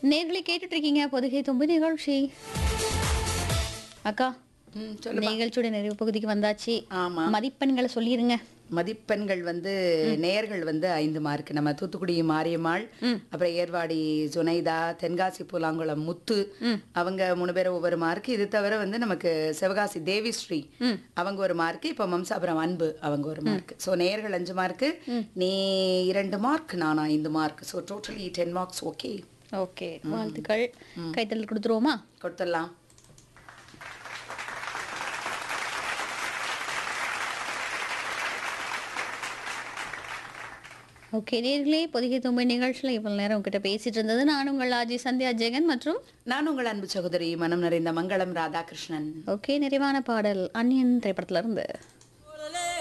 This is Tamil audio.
நேர்களை கேட்டுட்டு இருக்கீங்க பொதுகை தும்பு நிகழ்ச்சி அக்கா ம், சொல்லுப்பா. நிகழ்ச்சியோட நிறைவு பகுதிக்கு வந்தாச்சு ஆமா மதிப்பெண்களை சொல்லிருங்க மதிப்பெண்கள் வந்து நேர்கள் வந்து ஐந்து மார்க் நம்ம தூத்துக்குடி மாரியம்மாள் அப்புறம் ஏர்வாடி ஜுனைதா தென்காசி பூலாங்குளம் முத்து அவங்க மூணு பேரும் ஒவ்வொரு மார்க் இது தவிர வந்து நமக்கு சிவகாசி தேவிஸ்ரீ அவங்க ஒரு மார்க் இப்போ மம்சாபுரம் அன்பு அவங்க ஒரு மார்க் ஸோ நேர்கள் அஞ்சு மார்க் நீ இரண்டு மார்க் நான் ஐந்து mark so totally ten marks okay okay வாழ்த்துக்கள் கைத்தல் கொடுத்துருவோமா கொடுத்துடலாம் ஓகே நேர்களே பொதுகை தும்பு நிகழ்ச்சியில் இவ்வளவு நேரம் உங்ககிட்ட பேசிட்டு இருந்தது நான் உங்கள் ஆஜி சந்தியா ஜெகன் மற்றும் நான் உங்கள் அன்பு சகோதரி மனம் நிறைந்த மங்களம் ராதாகிருஷ்ணன் ஓகே நிறைவான பாடல் அன்னியன் திரைப்படத்துல இருந்து